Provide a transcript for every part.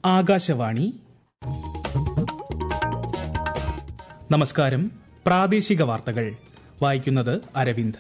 ആകാശവാണി നമസ്കാരം പ്രാദേശിക വാർത്തകൾ വായിക്കുന്നത് അരവിന്ദ്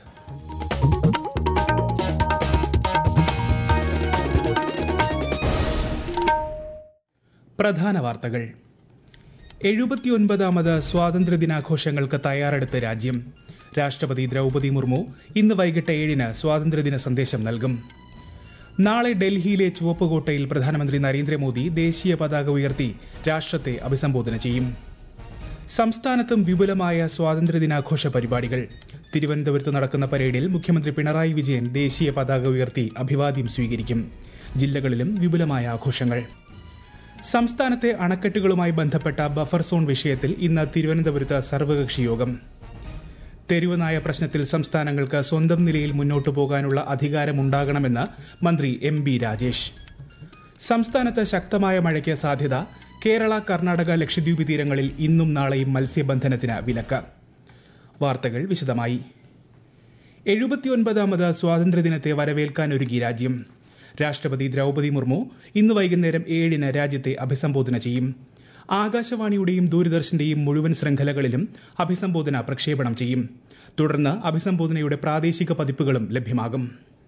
പ്രധാന വാർത്തകൾ എഴുപത്തിയൊൻപതാമത് സ്വാതന്ത്ര്യദിനാഘോഷങ്ങൾക്ക് തയ്യാറെടുത്ത് രാജ്യം രാഷ്ട്രപതി ദ്രൗപദി മുർമു ഇന്ന് വൈകിട്ട് ഏഴിന് സ്വാതന്ത്ര്യദിന സന്ദേശം നൽകും നാളെ ഡൽഹിയിലെ ചുവപ്പുകോട്ടയിൽ പ്രധാനമന്ത്രി നരേന്ദ്രമോദി ദേശീയ പതാക ഉയർത്തി രാഷ്ട്രത്തെ അഭിസംബോധന ചെയ്യും സംസ്ഥാനത്തും വിപുലമായ സ്വാതന്ത്ര്യദിനാഘോഷ പരിപാടികൾ തിരുവനന്തപുരത്ത് നടക്കുന്ന പരേഡിൽ മുഖ്യമന്ത്രി പിണറായി വിജയൻ ദേശീയ പതാക ഉയർത്തി അഭിവാദ്യം സ്വീകരിക്കും ജില്ലകളിലും വിപുലമായ ആഘോഷങ്ങൾ സംസ്ഥാനത്തെ അണക്കെട്ടുകളുമായി ബന്ധപ്പെട്ട ബഫർ സോൺ വിഷയത്തിൽ ഇന്ന് തിരുവനന്തപുരത്ത് സർവകക്ഷി യോഗം തെരുവുനായ പ്രശ്നത്തിൽ സംസ്ഥാനങ്ങൾക്ക് സ്വന്തം നിലയിൽ മുന്നോട്ടു പോകാനുള്ള അധികാരമുണ്ടാകണമെന്ന് മന്ത്രി എം ബി രാജേഷ് സംസ്ഥാനത്ത് ശക്തമായ മഴയ്ക്ക് സാധ്യത കേരള കർണാടക ലക്ഷദ്വീപ് തീരങ്ങളിൽ ഇന്നും നാളെയും മത്സ്യബന്ധനത്തിന് വിലക്ക് വാർത്തകൾ വിശദമായി എഴുപത്തിയൊൻപതാമത് സ്വാതന്ത്ര്യദിനത്തെ വരവേൽക്കാനൊരുങ്ങി രാജ്യം രാഷ്ട്രപതി ദ്രൗപദി മുർമു ഇന്ന് വൈകുന്നേരം ഏഴിന് രാജ്യത്തെ അഭിസംബോധന ചെയ്യും ആകാശവാണിയുടെയും ദൂരദർശന്റെയും മുഴുവൻ ശൃംഖലകളിലും അഭിസംബോധന പ്രക്ഷേപണം ചെയ്യും തുടർന്ന് അഭിസംബോധനയുടെ പ്രാദേശിക പതിപ്പുകളും ലഭ്യമാകും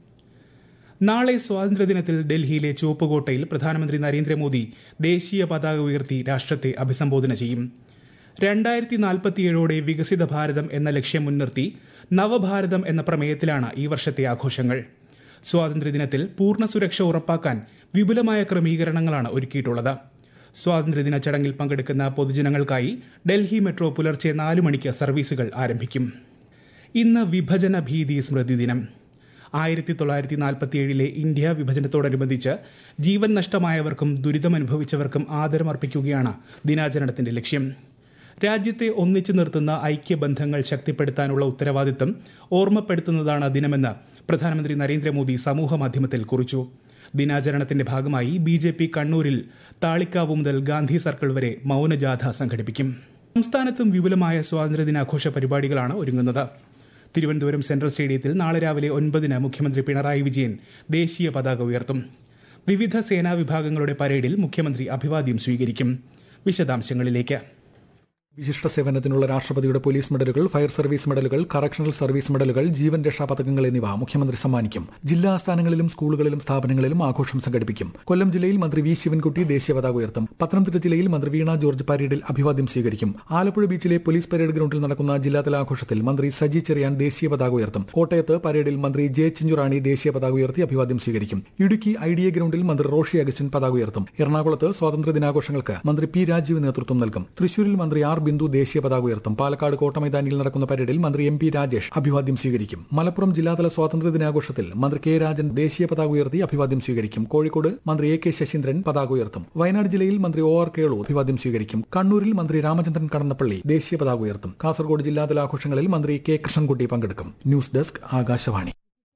നാളെ സ്വാതന്ത്ര്യദിനത്തിൽ ഡൽഹിയിലെ ചുവപ്പുകോട്ടയിൽ പ്രധാനമന്ത്രി നരേന്ദ്രമോദി ദേശീയ പതാക ഉയർത്തി രാഷ്ട്രത്തെ അഭിസംബോധന ചെയ്യും രണ്ടായിരത്തി നാൽപ്പത്തിയേഴോടെ വികസിത ഭാരതം എന്ന ലക്ഷ്യം മുൻനിർത്തി നവഭാരതം എന്ന പ്രമേയത്തിലാണ് ഈ വർഷത്തെ ആഘോഷങ്ങൾ സ്വാതന്ത്ര്യദിനത്തിൽ പൂർണ്ണ സുരക്ഷ ഉറപ്പാക്കാൻ വിപുലമായ ക്രമീകരണങ്ങളാണ് ഒരുക്കിയിട്ടുള്ളത് സ്വാതന്ത്ര്യദിന ചടങ്ങിൽ പങ്കെടുക്കുന്ന പൊതുജനങ്ങൾക്കായി ഡൽഹി മെട്രോ പുലർച്ചെ നാലു മണിക്ക് സർവീസുകൾ ആരംഭിക്കും ഇന്ന് വിഭജന ഭീതി സ്മൃതി ദിനം ആയിരത്തി തൊള്ളായിരത്തി നാൽപ്പത്തിയേഴിലെ ഇന്ത്യ വിഭജനത്തോടനുബന്ധിച്ച് ജീവൻ നഷ്ടമായവർക്കും ദുരിതമനുഭവിച്ചവർക്കും ആദരമർപ്പിക്കുകയാണ് ദിനാചരണത്തിന്റെ ലക്ഷ്യം രാജ്യത്തെ ഒന്നിച്ചു നിർത്തുന്ന ഐക്യബന്ധങ്ങൾ ശക്തിപ്പെടുത്താനുള്ള ഉത്തരവാദിത്തം ഓർമ്മപ്പെടുത്തുന്നതാണ് ദിനമെന്ന് പ്രധാനമന്ത്രി നരേന്ദ്രമോദി സമൂഹമാധ്യമത്തിൽ കുറിച്ചു ദിനാചരണത്തിന്റെ ഭാഗമായി ബി ജെ പി കണ്ണൂരിൽ താളിക്കാവ് മുതൽ ഗാന്ധി സർക്കിൾ വരെ മൌനജാഥ സംഘടിപ്പിക്കും സംസ്ഥാനത്തും വിപുലമായ സ്വാതന്ത്ര്യദിനാഘോഷ പരിപാടികളാണ് ഒരുങ്ങുന്നത് തിരുവനന്തപുരം സെൻട്രൽ സ്റ്റേഡിയത്തിൽ നാളെ രാവിലെ ഒൻപതിന് മുഖ്യമന്ത്രി പിണറായി വിജയൻ ദേശീയ പതാക ഉയർത്തും വിവിധ സേനാ വിഭാഗങ്ങളുടെ പരേഡിൽ മുഖ്യമന്ത്രി അഭിവാദ്യം സ്വീകരിക്കും വിശദാംശങ്ങളിലേക്ക് വിശിഷ്ട സേവനത്തിനുള്ള രാഷ്ട്രപതിയുടെ പോലീസ് മെഡലുകൾ ഫയർ സർവീസ് മെഡലുകൾ കറക്ഷണൽ സർവീസ് മെഡലുകൾ ജീവൻ രക്ഷാ പതക്കങ്ങൾ എന്നിവ മുഖ്യമന്ത്രി സമ്മാനിക്കും ജില്ലാ ആസ്ഥാനങ്ങളിലും സ്കൂളുകളിലും സ്ഥാപനങ്ങളിലും ആഘോഷം സംഘടിപ്പിക്കും കൊല്ലം ജില്ലയിൽ മന്ത്രി വി ശിവൻകുട്ടി ദേശീയ പതാക ഉയർത്തും പത്തനംതിട്ട ജില്ലയിൽ മന്ത്രി വീണ ജോർജ് പരേഡിൽ അഭിവാദ്യം സ്വീകരിക്കും ആലപ്പുഴ ബീച്ചിലെ പോലീസ് പരേഡ് ഗ്രൌണ്ടിൽ നടക്കുന്ന ജില്ലാതല ആഘോഷത്തിൽ മന്ത്രി സജി ചെറിയാൻ ദേശീയ പതാക ഉയർത്തും കോട്ടയത്ത് പരേഡിൽ മന്ത്രി ജെ ചിഞ്ചുറാണി ദേശീയ പതാക ഉയർത്തി അഭിവാദ്യം സ്വീകരിക്കും ഇടുക്കി ഐ ഡി എ ഗ്രൌണ്ടിൽ മന്ത്രി റോഷി അഗസ്റ്റിൻ പതാക ഉയർത്തും എറണാകുളത്ത് സ്വാതന്ത്ര്യ ദിനാഘോഷങ്ങൾക്ക് മന്ത്രി പി രാജീവ് നേതൃത്വം നൽകും തൃശൂരിൽ മന്ത്രി ആർ ബിന്ദു ദേശീയ പതാക ഉയർത്തും പാലക്കാട് കോട്ടമൈതാനിയിൽ നടക്കുന്ന പരേഡിൽ മന്ത്രി എം പി രാജേഷ് അഭിവാദ്യം സ്വീകരിക്കും മലപ്പുറം ജില്ലാതല സ്വാതന്ത്ര്യ ദിനാഘോഷത്തിൽ മന്ത്രി കെ രാജൻ ദേശീയ പതാക ഉയർത്തി അഭിവാദ്യം സ്വീകരിക്കും കോഴിക്കോട് മന്ത്രി എ കെ ശശീന്ദ്രൻ പതാക ഉയർത്തും വയനാട് ജില്ലയിൽ മന്ത്രി ഒ ആർ കേളു അഭിവാദ്യം സ്വീകരിക്കും കണ്ണൂരിൽ മന്ത്രി രാമചന്ദ്രൻ കടന്നപ്പള്ളി ദേശീയ പതാക ഉയർത്തും കാസർഗോഡ് ജില്ലാതല ആഘോഷങ്ങളിൽ മന്ത്രി കെ കൃഷ്ണൻകുട്ടി പങ്കെടുക്കും ന്യൂസ് ഡെസ്ക് ആകാശവാണി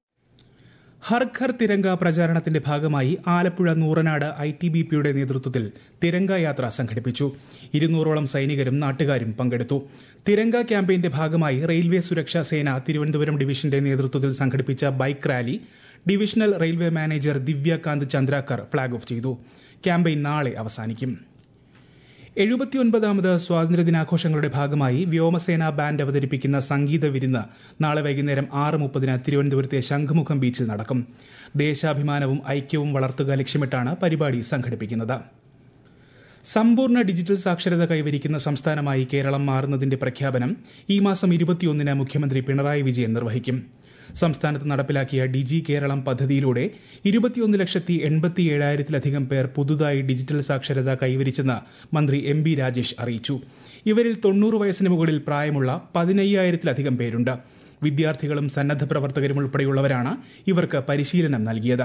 ഹർ ഘർ തിരങ്ക പ്രചാരണത്തിന്റെ ഭാഗമായി Alappuzha Noornad I T B പിയുടെ നേതൃത്വത്തിൽ തിരങ്ക യാത്ര സംഘടിപ്പിച്ചു ഇരുന്നൂറോളം സൈനികരും നാട്ടുകാരും പങ്കെടുത്തു തിരങ്ക ക്യാമ്പയിന്റെ ഭാഗമായി റെയിൽവേ സുരക്ഷാ സേന തിരുവനന്തപുരം ഡിവിഷന്റെ നേതൃത്വത്തിൽ സംഘടിപ്പിച്ച bike rally divisional railway manager Divyakant Chandrakar flag off ചെയ്തു ക്യാമ്പയിൻ നാളെ അവസാനിക്കും എഴുപത്തിയൊൻപതാമത് സ്വാതന്ത്ര്യദിനാഘോഷങ്ങളുടെ ഭാഗമായി വ്യോമസേന ബാൻഡ് അവതരിപ്പിക്കുന്ന സംഗീത വിരുന്ന് നാളെ വൈകുന്നേരം ആറ് മുപ്പതിന് തിരുവനന്തപുരത്തെ ശംഖുമുഖം ബീച്ചിൽ നടക്കും ദേശാഭിമാനവും ഐക്യവും വളർത്തുക ലക്ഷ്യമിട്ടാണ് പരിപാടി സംഘടിപ്പിക്കുന്നത് സമ്പൂർണ്ണ ഡിജിറ്റൽ സാക്ഷരത കൈവരിക്കുന്ന സംസ്ഥാനമായി കേരളം മാറുന്നതിന്റെ പ്രഖ്യാപനം ഈ മാസം ഇരുപത്തിയൊന്നിന് മുഖ്യമന്ത്രി പിണറായി വിജയൻ നിർവഹിക്കും സംസ്ഥാനത്ത് നടപ്പിലാക്കിയ ഡിജി കേരളം പദ്ധതിയിലൂടെ ഇരുപത്തിയൊന്ന് ലക്ഷത്തി എൺപത്തി ഏഴായിരത്തിലധികം പേർ പുതുതായി ഡിജിറ്റൽ സാക്ഷരത കൈവരിച്ചെന്ന് മന്ത്രി എം ബി രാജേഷ് അറിയിച്ചു ഇവരിൽ തൊണ്ണൂറ് വയസ്സിന് മുകളിൽ പ്രായമുള്ള പതിനയ്യായിരത്തിലധികം പേരുണ്ട് വിദ്യാർത്ഥികളും സന്നദ്ധ പ്രവർത്തകരും ഉൾപ്പെടെയുള്ളവരാണ് ഇവർക്ക് പരിശീലനം നൽകിയത്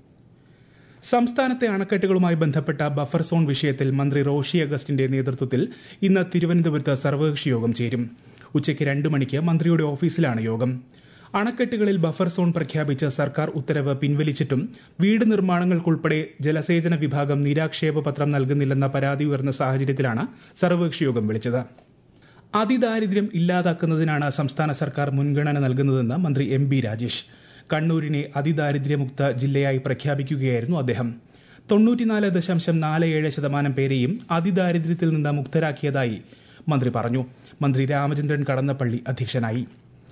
സംസ്ഥാനത്തെ അണക്കെട്ടുകളുമായി ബന്ധപ്പെട്ട ബഫർ സോൺ വിഷയത്തിൽ മന്ത്രി റോഷി അഗസ്റ്റിന്റെ നേതൃത്വത്തിൽ ഇന്ന് തിരുവനന്തപുരത്ത് സർവകക്ഷി യോഗം ചേരും ഉച്ചയ്ക്ക് രണ്ടു മണിക്ക് മന്ത്രിയുടെ ഓഫീസിലാണ് യോഗം അണക്കെട്ടുകളിൽ ബഫർ സോൺ പ്രഖ്യാപിച്ച സർക്കാർ ഉത്തരവ് പിൻവലിച്ചിട്ടും വീട് നിർമ്മാണങ്ങൾക്കുൾപ്പെടെ ജലസേചന വിഭാഗം നിരാക്ഷേപ പത്രം നൽകുന്നില്ലെന്ന പരാതി ഉയർന്ന സാഹചര്യത്തിലാണ് സർവകക്ഷി യോഗം വിളിച്ചത് അതിദാരിദ്ര്യം ഇല്ലാതാക്കുന്നതിനാണ് സംസ്ഥാന സർക്കാർ മുൻഗണന നൽകുന്നതെന്ന് മന്ത്രി എം ബി രാജേഷ് കണ്ണൂരിനെ അതിദാരിദ്ര്യമുക്ത ജില്ലയായി പ്രഖ്യാപിക്കുകയായിരുന്നു അദ്ദേഹം തൊണ്ണൂറ്റിനാല് ദശാംശം നാല് ഏഴ് ശതമാനം പേരെയും അതിദാരിദ്ര്യത്തിൽ നിന്ന് മുക്തരാക്കിയതായി മന്ത്രി പറഞ്ഞു മന്ത്രി രാമചന്ദ്രൻ കടന്നപ്പള്ളി അധ്യക്ഷനായി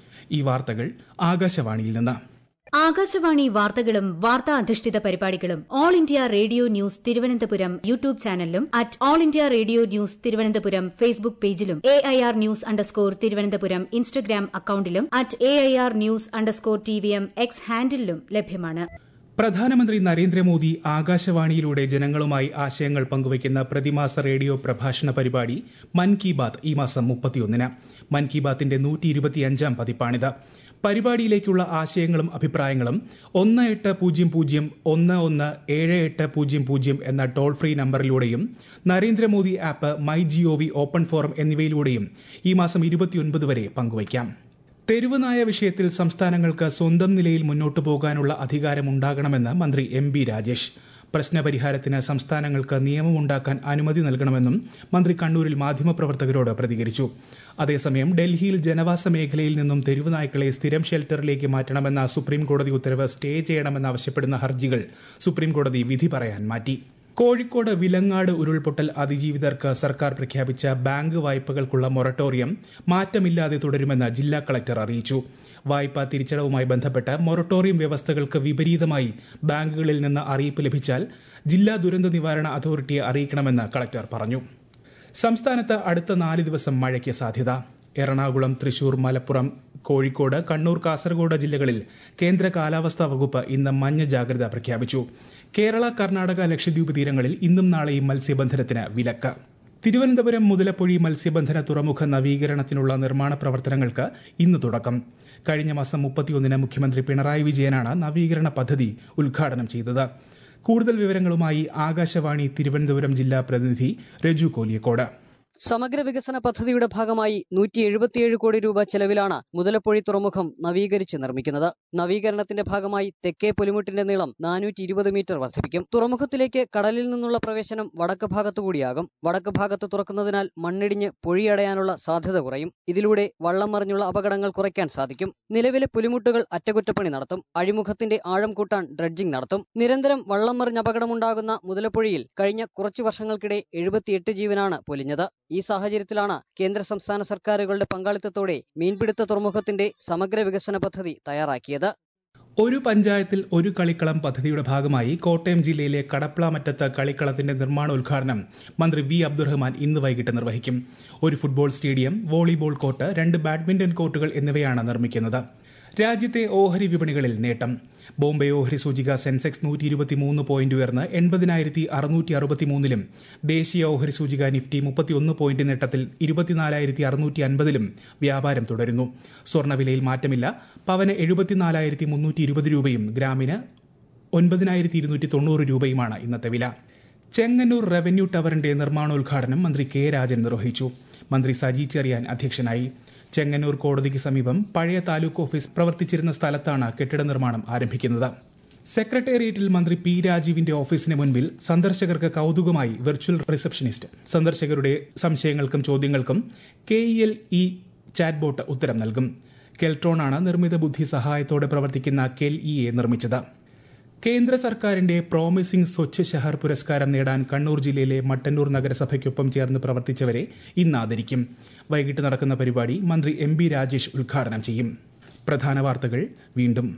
ഈ വാർത്തകൾ ആകാശവാണിയിൽ നിന്ന് ആകാശവാണി വാർത്തകളും വാർത്താ അധിഷ്ഠിത പരിപാടികളും All India Radio News Thiruvananthapuram YouTube ചാനലിലും at All India Radio News Thiruvananthapuram Facebook പേജിലും A I R news underscore Thiruvananthapuram Instagram അക്കൌണ്ടിലും at A I R news underscore T V M X ഹാൻഡിലും ലഭ്യമാണ് പ്രധാനമന്ത്രി നരേന്ദ്രമോദി ആകാശവാണിയിലൂടെ ജനങ്ങളുമായി ആശയങ്ങൾ പങ്കുവയ്ക്കുന്ന പ്രതിമാസ റേഡിയോ പ്രഭാഷണ പരിപാടി മൻ കി ബാത്ത് ഈ മാസം മുപ്പത്തിയൊന്നിന് മൻ കി ബാത്തിന്റെ നൂറ്റി ഇരുപത്തിയഞ്ചാം പതിപ്പാണിത് പരിപാടിയിലേക്കുള്ള ആശയങ്ങളും അഭിപ്രായങ്ങളും ഒന്ന് എട്ട് പൂജ്യം പൂജ്യം ഒന്ന് ഒന്ന് ഏഴ് എട്ട് പൂജ്യം പൂജ്യം എന്ന ടോൾ ഫ്രീ നമ്പറിലൂടെയും Narendra Modi app my G O V open forum എന്നിവയിലൂടെയും ഈ മാസം ഇരുപത്തിയൊൻപത് വരെ പങ്കുവയ്ക്കാം തെരുവ് നായ വിഷയത്തിൽ സംസ്ഥാനങ്ങൾക്ക് സ്വന്തം നിലയിൽ മുന്നോട്ടു പോകാനുള്ള അധികാരമുണ്ടാകണമെന്ന് മന്ത്രി എം ബി രാജേഷ് പ്രശ്നപരിഹാരത്തിന് സംസ്ഥാനങ്ങൾക്ക് നിയമമുണ്ടാക്കാൻ അനുമതി നൽകണമെന്നും മന്ത്രി കണ്ണൂരിൽ മാധ്യമപ്രവർത്തകരോട് പ്രതികരിച്ചു അതേസമയം ഡൽഹിയിൽ ജനവാസ മേഖലയിൽ നിന്നും തെരുവ് നായ്ക്കളെ സ്ഥിരം ഷെൽട്ടറിലേക്ക് മാറ്റണമെന്ന സുപ്രീംകോടതി ഉത്തരവ് സ്റ്റേ ചെയ്യണമെന്നാവശ്യപ്പെടുന്ന ഹർജികൾ സുപ്രീംകോടതി വിധി പറയാൻ മാറ്റി കോഴിക്കോട് വിലങ്ങാട് ഉരുൾപൊട്ടൽ അതിജീവിതർക്ക് സർക്കാർ പ്രഖ്യാപിച്ച ബാങ്ക് വായ്പകൾക്കുള്ള മൊറട്ടോറിയം മാറ്റമില്ലാതെ തുടരുമെന്ന് ജില്ലാ കളക്ടർ അറിയിച്ചു വായ്പാ തിരിച്ചടവുമായി ബന്ധപ്പെട്ട് മൊറട്ടോറിയം വ്യവസ്ഥകൾക്ക് വിപരീതമായി ബാങ്കുകളിൽ നിന്ന് അറിയിപ്പ് ലഭിച്ചാൽ ജില്ലാ ദുരന്ത നിവാരണ അതോറിറ്റിയെ അറിയിക്കണമെന്ന് കളക്ടർ പറഞ്ഞു സംസ്ഥാനത്ത് അടുത്ത നാല് ദിവസം മഴയ്ക്ക് സാധ്യത എറണാകുളം തൃശൂർ മലപ്പുറം കോഴിക്കോട് കണ്ണൂർ കാസർഗോഡ് ജില്ലകളിൽ കേന്ദ്ര കാലാവസ്ഥാ വകുപ്പ് ഇന്ന് മഞ്ഞ ജാഗ്രത പ്രഖ്യാപിച്ചു കേരള കർണാടക ലക്ഷദ്വീപ് തീരങ്ങളിൽ ഇന്നും നാളെയും മത്സ്യബന്ധനത്തിന് വിലക്ക് തിരുവനന്തപുരം മുതലപ്പൊഴി മത്സ്യബന്ധന തുറമുഖ നവീകരണത്തിനുള്ള നിർമ്മാണ പ്രവർത്തനങ്ങൾക്ക് ഇന്ന് തുടക്കം കഴിഞ്ഞ മാസം മുപ്പത്തിയൊന്നിന് മുഖ്യമന്ത്രി പിണറായി വിജയനാണ് നവീകരണ പദ്ധതി ഉദ്ഘാടനം ചെയ്തത് കൂടുതൽ വിവരങ്ങളുമായി ആകാശവാണി തിരുവനന്തപുരം ജില്ലാ പ്രതിനിധി രജു കോലിയക്കോട് സമഗ്ര വികസന പദ്ധതിയുടെ ഭാഗമായി നൂറ്റി എഴുപത്തിയേഴ് കോടി രൂപ ചെലവിലാണ് മുതലപ്പൊഴി തുറമുഖം നവീകരിച്ച് നിർമ്മിക്കുന്നത് നവീകരണത്തിന്റെ ഭാഗമായി തെക്കേ പുലിമുട്ടിന്റെ നീളം നാനൂറ്റി ഇരുപത് മീറ്റർ വർദ്ധിപ്പിക്കും തുറമുഖത്തിലേക്ക് കടലിൽ നിന്നുള്ള പ്രവേശനം വടക്ക് ഭാഗത്തു കൂടിയാകും വടക്ക് ഭാഗത്ത് തുറക്കുന്നതിനാൽ മണ്ണിടിഞ്ഞ് പൊഴിയടയാനുള്ള സാധ്യത കുറയും ഇതിലൂടെ വള്ളം മറിഞ്ഞുള്ള അപകടങ്ങൾ കുറയ്ക്കാൻ സാധിക്കും നിലവിലെ പുലിമുട്ടുകൾ അറ്റകുറ്റപ്പണി നടത്തും അഴിമുഖത്തിന്റെ ആഴം കൂട്ടാൻ ഡ്രഡ്ജിംഗ് നടത്തും നിരന്തരം വള്ളം മറിഞ്ഞ് അപകടമുണ്ടാകുന്ന മുതലപ്പൊഴിയിൽ കഴിഞ്ഞ കുറച്ചു വർഷങ്ങൾക്കിടെ എഴുപത്തിയെട്ട് ജീവനാണ് പൊലിഞ്ഞത് ഈ സാഹചര്യത്തിലാണ് കേന്ദ്ര സംസ്ഥാന സർക്കാരുകളുടെ പങ്കാളിത്തത്തോടെ മീൻപിടുത്ത തുറമുഖത്തിന്റെ സമഗ്ര വികസന പദ്ധതി തയ്യാറാക്കിയത് ഒരു പഞ്ചായത്തിൽ ഒരു കളിക്കളം പദ്ധതിയുടെ ഭാഗമായി കോട്ടയം ജില്ലയിലെ കടപ്ലാമറ്റത്ത് കളിക്കളത്തിന്റെ നിർമ്മാണോദ്ഘാടനം മന്ത്രി വി അബ്ദുറഹ്മാൻ ഇന്ന് വൈകിട്ട് നിർവഹിക്കും ഒരു ഫുട്ബോൾ സ്റ്റേഡിയം വോളിബോൾ കോർട്ട് രണ്ട് ബാഡ്മിന്റൺ കോർട്ടുകൾ എന്നിവയാണ് നിർമ്മിക്കുന്നത് രാജ്യത്തെ ഓഹരി വിപണികളിൽ നേട്ടം ബോംബെ ഓഹരി സൂചിക സെൻസെക്സ് നൂറ്റി ഇരുപത്തിമൂന്ന് പോയിന്റ് ഉയർന്ന് എൺപതിനായിരത്തി അറുന്നൂറ്റി അറുപത്തിമൂന്നിലും ദേശീയ ഓഹരി സൂചിക നിഫ്റ്റി മുപ്പത്തിയൊന്ന് പോയിന്റ് നേട്ടത്തിൽ ഇരുപത്തിനാലായിരത്തി അറുന്നൂറ്റി അൻപതിലും വ്യാപാരം തുടരുന്നു സ്വർണ്ണവിലയിൽ മാറ്റമില്ല പവന് എഴുപത്തിനാലായിരത്തി മുന്നൂറ്റി ഇരുപത് രൂപയും ഗ്രാമിന് ഒൻപതിനായിരത്തി ഇരുന്നൂറ്റി തൊണ്ണൂറ് രൂപയുമാണ് ഇന്നത്തെ വില ചെങ്ങന്നൂർ റവന്യൂ ടവറിന്റെ നിർമ്മാണോദ്ഘാടനം മന്ത്രി കെ രാജൻ നിർവഹിച്ചു മന്ത്രി സജി ചെറിയാൻ അധ്യക്ഷനായി ചെങ്ങന്നൂർ കോടതിക്ക് സമീപം പഴയ താലൂക്ക് ഓഫീസ് പ്രവർത്തിച്ചിരുന്ന സ്ഥലത്താണ് കെട്ടിട നിർമ്മാണം ആരംഭിക്കുന്നത് സെക്രട്ടേറിയറ്റിൽ മന്ത്രി പി രാജീവിന്റെ ഓഫീസിന് മുൻപിൽ സന്ദർശകർക്ക് കൌതുകമായി വെർച്വൽ റിസപ്ഷനിസ്റ്റ് സന്ദർശകരുടെ സംശയങ്ങൾക്കും ചോദ്യങ്ങൾക്കും K L E chat bot ഉത്തരം നൽകും കെൽട്രോണാണ് നിർമ്മിത ബുദ്ധി സഹായത്തോടെ പ്രവർത്തിക്കുന്ന കെൽ ഇയെ നിർമ്മിച്ചത് കേന്ദ്ര സർക്കാരിന്റെ പ്രോമിസിംഗ് സ്വച്ഛ് ഷഹർ പുരസ്കാരം നേടാൻ കണ്ണൂർ ജില്ലയിലെ മട്ടന്നൂർ നഗരസഭയ്ക്കൊപ്പം ചേർന്ന് പ്രവർത്തിച്ചവരെ ഇന്ന് ആദരിക്കും വൈകിട്ട് നടക്കുന്ന പരിപാടി മന്ത്രി എം ബി രാജേഷ് ഉദ്ഘാടനം ചെയ്യും പ്രധാന വാർത്തകൾ വീണ്ടും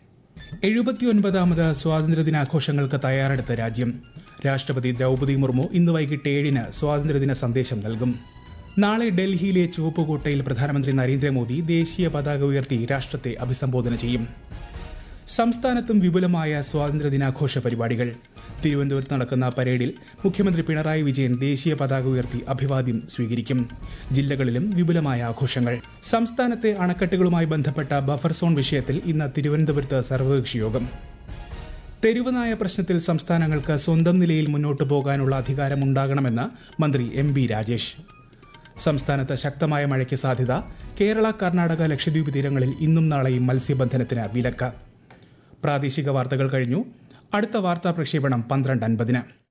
എഴുപത്തിയൊൻപതാമത് സ്വാതന്ത്ര്യദിനാഘോഷങ്ങൾക്ക് തയ്യാറെടുത്ത രാജ്യം രാഷ്ട്രപതി ദ്രൗപദി മുർമു ഇന്ന് വൈകിട്ട് ഏഴിന് സ്വാതന്ത്ര്യദിന സന്ദേശം നൽകും നാളെ ഡൽഹിയിലെ ചുവപ്പുകോട്ടയിൽ പ്രധാനമന്ത്രി നരേന്ദ്രമോദി ദേശീയ പതാക ഉയർത്തി രാഷ്ട്രത്തെ അഭിസംബോധന ചെയ്യും സംസ്ഥാനത്തും വിപുലമായ സ്വാതന്ത്ര്യദിനാഘോഷ പരിപാടികൾ തിരുവനന്തപുരത്ത് നടക്കുന്ന പരേഡിൽ മുഖ്യമന്ത്രി പിണറായി വിജയൻ ദേശീയ പതാക ഉയർത്തി അഭിവാദ്യം സ്വീകരിക്കും ജില്ലകളിലും വിപുലമായ ആഘോഷങ്ങൾ സംസ്ഥാനത്തെ അണക്കെട്ടുകളുമായി ബന്ധപ്പെട്ട ബഫർ സോൺ വിഷയത്തിൽ ഇന്ന് തിരുവനന്തപുരത്ത് സർവകക്ഷി യോഗം തെരുവുനായ പ്രശ്നത്തിൽ സംസ്ഥാനങ്ങൾക്ക് സ്വന്തം നിലയിൽ മുന്നോട്ടു പോകാനുള്ള അധികാരമുണ്ടാകണമെന്ന് മന്ത്രി എം ബി രാജേഷ് സംസ്ഥാനത്ത് ശക്തമായ മഴയ്ക്ക് സാധ്യത കേരള കർണാടക ലക്ഷദ്വീപ് തീരങ്ങളിൽ ഇന്നും നാളെയും മത്സ്യബന്ധനത്തിന് വിലക്ക് പ്രാദേശിക വാർത്തകൾ കഴിഞ്ഞു അടുത്ത വാർത്താ പ്രക്ഷേപണം പന്ത്രണ്ട് അൻപതിന്